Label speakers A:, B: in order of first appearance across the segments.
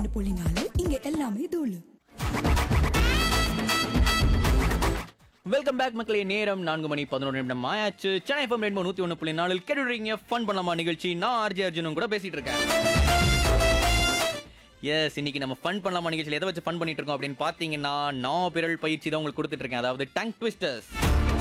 A: ஆறு புள்ளி நாலு இங்க எல்லாமே தூளு
B: வெல்கம் பேக் மக்களே நேரம் நான்கு மணி பதினொரு நிமிடம் ஆயாச்சு சென்னை எஃப்எம் ரெண்டு நூத்தி ஒன்று புள்ளி நாலில் கேட்டுறீங்க ஃபன் பண்ணலாமா நிகழ்ச்சி நான் ஆர்ஜே அர்ஜுனும் கூட பேசிட்டு இருக்கேன் எஸ் இன்னைக்கு நம்ம ஃபன் பண்ணலாமா நிகழ்ச்சியில் எதை வச்சு ஃபன் பண்ணிட்டு இருக்கோம் அப்படின்னு பார்த்தீங்கன்னா நான் பிறல் பயிற்சி தான் உங்களுக்கு கொடுத்துட்டு இருக்கேன் அதாவது டங் ட்விஸ்டர்ஸ்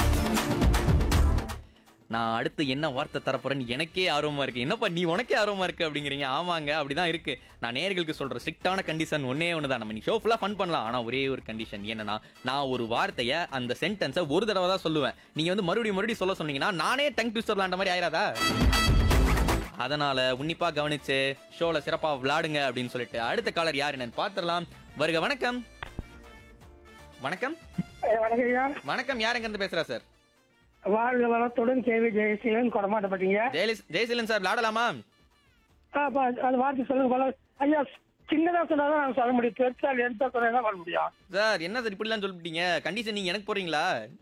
B: நான் அடுத்து என்ன வார்த்தை தரப்போறேன்னு எனக்கே ஆர்வமா இருக்கு என்னப்பா நீ உனக்கே ஆர்வமா இருக்கு அப்படிங்கிறீங்க ஆமாங்க அப்படிதான் இருக்கு நான் நேர்களுக்கு சொல்ற ஸ்ட்ரிக்டான கண்டிஷன் ஒன்னே ஒன்று தான் நம்ம நீ ஷோ ஃபுல்லா ஃபன் பண்ணலாம் ஆனா ஒரே ஒரு கண்டிஷன் என்னன்னா நான் ஒரு வார்த்தையை அந்த சென்டென்ஸை ஒரு தடவை தான் சொல்லுவேன் நீங்க வந்து மறுபடியும் மறுபடியும் சொல்ல சொன்னீங்கன்னா நானே டங் ட்விஸ்டர் விளாண்ட மாதிரி ஆயிராதா அதனால உன்னிப்பா கவனிச்சு ஷோல சிறப்பா விளையாடுங்க அப்படின்னு சொல்லிட்டு அடுத்த காலர் யார் என்னன்னு பார்த்துடலாம் வருக வணக்கம் வணக்கம்
C: வணக்கம் ஐயா
B: வணக்கம் யார் எங்க இருந்து பேசுறா சார்
C: வாழ்க வளத்துடன் கேவி ஜெயசீலன் கொடமாட்டப்பட்டீங்க
B: ஜெயலலிஸ் ஜெயசீலன் சார் விளையாடலாமா
C: அது வார்த்தை சொல்லுங்க போல ஐயா சின்னதா சொன்னாதான் நான் சொல்ல முடியும் பெருசா எடுத்தா சொன்னா தான் சொல்ல முடியும்
B: சார் என்ன சார் இப்படிலாம் சொல்லிட்டீங்க கண்டிஷன் நீங்க எனக்கு போறீங்களா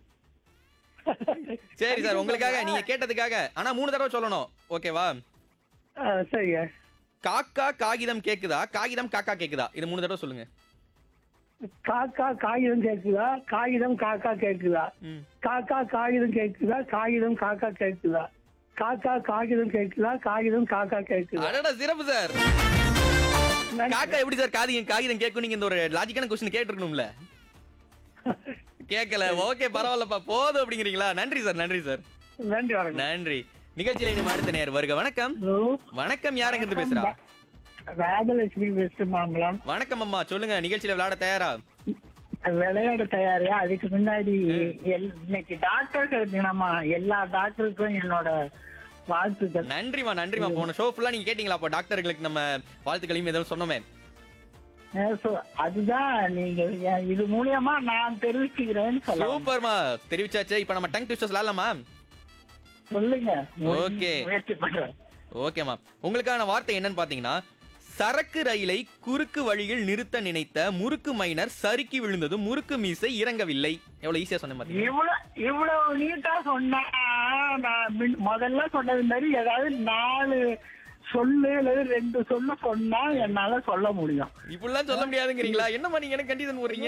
B: சரி சார் உங்களுக்காக நீங்க கேட்டதுக்காக ஆனா மூணு தடவை சொல்லணும் ஓகேவா
C: ஆ, சரிங்க
B: காக்கா காகிதம் கேக்குதா காகிதம் காக்கா கேக்குதா இது மூணு தடவை சொல்லுங்க
C: காக்கா காகிதம் கேக்குதா காகிதம் காக்கா கேக்குதா
B: ம்.
C: காக்கா காகிதம் கேக்குதா காகிதம் காக்கா கேக்குதா காக்கா காகிதம் கேக்குதா காகிதம் காக்கா கேக்குதா
B: அடடா சிறப்பு சார் காக்கா எப்படி சார் காகிதம் காகிதம் கேட்கும் நீங்க இந்த ஒரு லாஜிக்கான கொஸ்டின் கேட்டிருக்கணும்ல கேட்கல ஓகே பரவாயில்லப்பா போதும் அப்படிங்கிறீங்களா நன்றி சார் நன்றி சார்
C: நன்றி வணக்கம்
B: நன்றி நிகழ்ச்சியில இனிமே அடுத்த நேர் வருக வணக்கம்
C: ஹலோ
B: வணக்கம் யாருங்க இருந்து பேசுறா
C: ராஜலட்சுமி வெஸ்ட் மாம்பலம்
B: வணக்கம் அம்மா சொல்லுங்க நிகழ்ச்சியில விளையாட தயாரா
C: விளையாட தயாரியா அதுக்கு முன்னாடி எல்- இன்னைக்கு டாக்டர்கள் தினமா எல்லா டாக்டருக்கும் என்னோட வாழ்த்துக்கள்
B: நன்றிமா நன்றிமா போன ஷோ ஃபுல்லா நீங்க கேட்டீங்களா அப்போ டாக்டர்களுக்கு நம்ம வாழ்த்துக்களையும் ஏதோ சொன்னோமே
C: அஹ் so அதுதான் நீங்க எ- இது மூலியமா நான் தெரிவிச்சுக்கிறேன்னு சொல்ல
B: சூப்பர்மா தெரிவிச்சாச்சு இப்போ நம்ம டங் ட்விஸ்டர்ஸ் விளையாடலாமா
C: சொல்லுங்க
B: Okay.
C: முயற்சி பண்றேன்
B: ஓகேமா உங்களுக்கான வார்த்தை என்னன்னு பாத்தீங்கன்னா சரக்கு ரயிலை குறுக்கு வழியில் நிறுத்த நினைத்த முறுக்கு மைனர் சறுக்கி விழுந்ததும் முறுக்கு மீசை இறங்கவில்லை எவ்வளவு ஈஸியா சொன்ன பாத்தீங்க
C: இவ்வளவு இவ்வளவு நீட்டா சொன்னா நான் மின்- முதல்ல சொன்னது மாதிரி ஏதாவது நாலு சொல்லு அல்லது ரெண்டு சொல்லு சொன்னா என்னால சொல்ல முடியும்
B: இப்படிலாம் சொல்ல முடியாதுங்கிறீங்களா என்னம்மா நீங்க எனக்கு கண்டிஷன் போடுறீங்க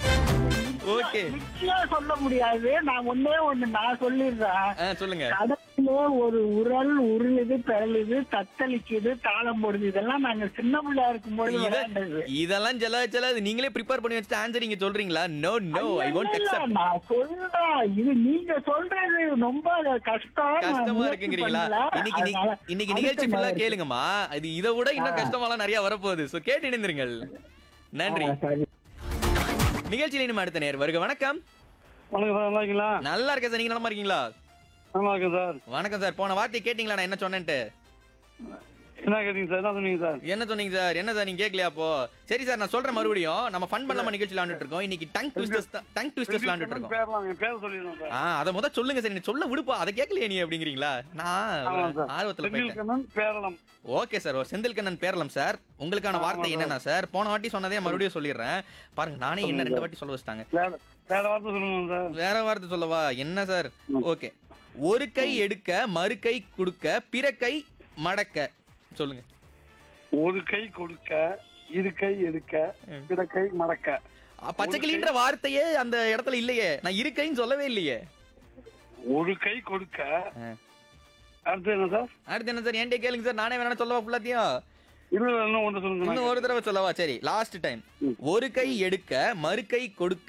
B: ஓகே
C: நிச்சயம் சொல்ல முடியாது நான் ஒன்னே ஒண்ணு நான் சொல்லிடுறேன்
B: சொல்லுங்க
C: கடல்ல ஒரு உரல் உருளுது பிறழுது தத்தளிக்குது தாளம் போடுது இதெல்லாம் நாங்க சின்ன பிள்ளையா இருக்கும்போது
B: இத-
C: விளையாண்டது
B: இதெல்லாம் செல்ல செல்ல நீங்களே ப்ரிப்பேர் பண்ணி வச்சுட்டு ஆன்சர் நீங்க சொல்றீங்களா நோ நோ ஐ ஒன்ட்
C: இல்ல,
B: அக்செப்ட்
C: நான் சொல்றேன் இது நீங்க சொல்றது ரொம்ப கஷ்டம் நான்
B: கஷ்டமா
C: முயற்சி
B: இருக்குங்கிறீங்களா
C: பண்ணல.
B: இன்னைக்கு நி-
C: அதனால
B: இன்னைக்கு
C: அடுத்த
B: நிகழ்ச்சி ஃபுல்லா
C: மாதிரி.
B: கேளுங்கம்மா இது இதை விட இன்னும் கஷ்டமாலாம் நிறைய வரப்போகுது சோ கேட்டு இணைந்திருங்கள் நன்றி
C: ஆ, சரி.
B: நிகழ்ச்சியில இனிமே அடுத்த நேர் வருக வணக்கம்
D: வணக்கம் சார் நல்லா இருக்கீங்களா
B: நல்லா இருக்கேன் சார் நீங்க நலமா இருக்கீங்களா
D: நல்லா இருக்கேன் சார்
B: வணக்கம் சார் போன வார்த்தை கேட்டீங்களா நான் என்ன சொன்னேன்ட்டு
D: என்ன கேட்டீங்க சார் என்ன சொன்னீங்க சார்
B: என்ன சொன்னீங்க சார் என்ன சார் நீங்க கேட்கலையா அப்போ சரி சார் நான் சொல்றேன் மறுபடியும் நம்ம ஃபன் பண்ணலாமா நிகழ்ச்சி விளையாண்டுட்டு இருக்கோம் இன்னைக்கு டங் ட்விஸ்டர்ஸ் டங் ட்விஸ்டர்ஸ் விளையாண்டுட்டு இருக்கோம்
D: பேரலாம் என் பேர் சொல்லிடணும் சார்
B: ஆ அத முத சொல்லுங்க சார் நீ சொல்ல விடுப்பா அதை கேட்கலையே நீ அப்படிங்கிறீங்களா நான்
D: ஆமாம் சார்
B: ஆர்வத்துல
D: செந்தில்
B: போயிட்டேன்
D: Kannan Peralam
B: okay sir Senthil Kannan Peralam sir உங்களுக்கான வார்த்தை என்னன்னா சார் போன வாட்டி சொன்னதே மறுபடியும் சொல்லிடுறேன் பாருங்க நானே என்ன ரெண்டு வாட்டி சொல்ல வச்சிட்டாங்க
D: வேற வேற வார்த்தை சொல்லுங்க சார்
B: வேற வார்த்தை சொல்லவா என்ன சார் ஓகே ஒரு கை எடுக்க மறு கை கொடுக்க பிற கை மடக்க சொல்லுங்க
D: ஒரு கை கொடுக்க இரு கை எடுக்க பிற கை மடக்க
B: அ, பச்சை கிளின்ற வார்த்தையே அந்த இடத்துல இல்லையே நான் இருக்கைன்னு சொல்லவே இல்லையே
D: ஒரு கை கொடுக்க
B: ஆ.
D: அடுத்து என்ன சார்
B: அடுத்து என்ன சார் என்கிட்ட கேளுங்க சார் நானே வேணா சொல்லவா ஃபுல்லாத்தையும்
D: இன்னும் இன்னும் ஒன்று சொல்லுங்க
B: இன்னும் ஒரு தடவை சொல்லவா சரி லாஸ்ட் டைம் ஒரு கை எடுக்க மறு கை கொடுக்க